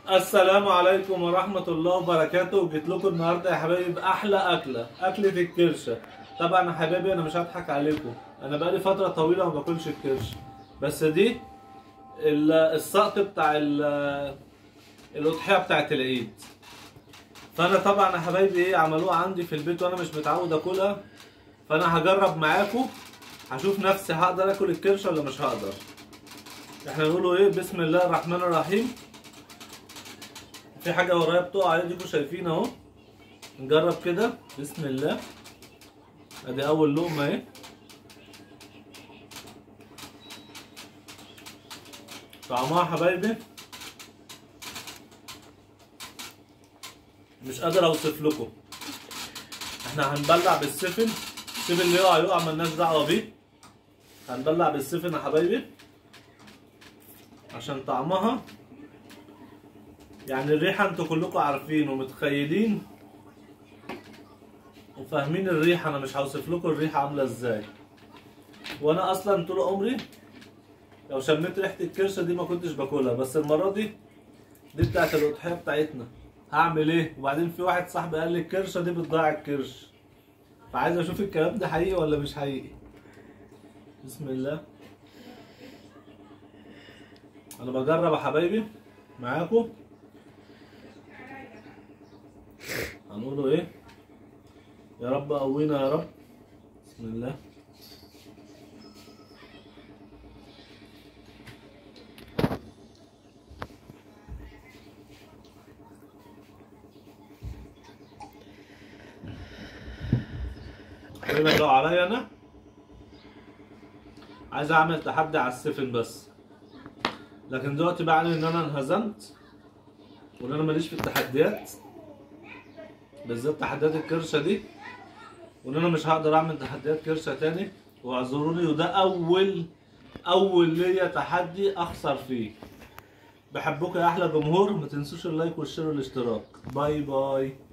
السلام عليكم ورحمة الله وبركاته جيت لكم النهارده يا حبايبي بأحلى أكلة أكلة الكرشة طبعا يا حبايبي أنا مش هضحك عليكم أنا بقالي فترة طويلة ما باكلش الكرش بس دي ال- السقط بتاع ال- الأضحية بتاعت العيد فأنا طبعا يا حبايبي إيه عملوها عندي في البيت وأنا مش متعود أكلها فأنا هجرب معاكم هشوف نفسي هقدر آكل الكرشة ولا مش هقدر احنا نقوله ايه بسم الله الرحمن الرحيم في حاجة ورايا بتقع اديكوا شايفين اهو نجرب كده بسم الله ادي اول لقمة اهي طعمها يا حبايبي مش قادر اوصف لكم احنا هنبلع بالسفن السفن اللي يقع يقع ملناش دعوة بيه هنبلع بالسفن يا حبايبي عشان طعمها يعني الريحة انتوا كلكم عارفين ومتخيلين وفاهمين الريحة انا مش هوصف لكم الريحة عاملة ازاي وانا اصلا طول عمري لو شميت ريحة الكرشة دي ما كنتش باكلها بس المرة دي دي بتاعت الأضحية بتاعتنا هعمل ايه وبعدين في واحد صاحبي قال لي الكرشة دي بتضيع الكرش فعايز اشوف الكلام ده حقيقي ولا مش حقيقي بسم الله انا بجرب يا حبايبي معاكم هنقوله ايه يا رب قوينا يا رب بسم الله حبايبي لو عليا انا عايز اعمل تحدي على السفن بس لكن دلوقتي بعلن ان انا انهزمت وان انا ماليش في التحديات بالذات تحديات الكرشه دي وان انا مش هقدر اعمل تحديات كرشه تاني واعذروني وده اول اول ليا تحدي اخسر فيه بحبكم يا احلى جمهور ما تنسوش اللايك والشير والاشتراك باي باي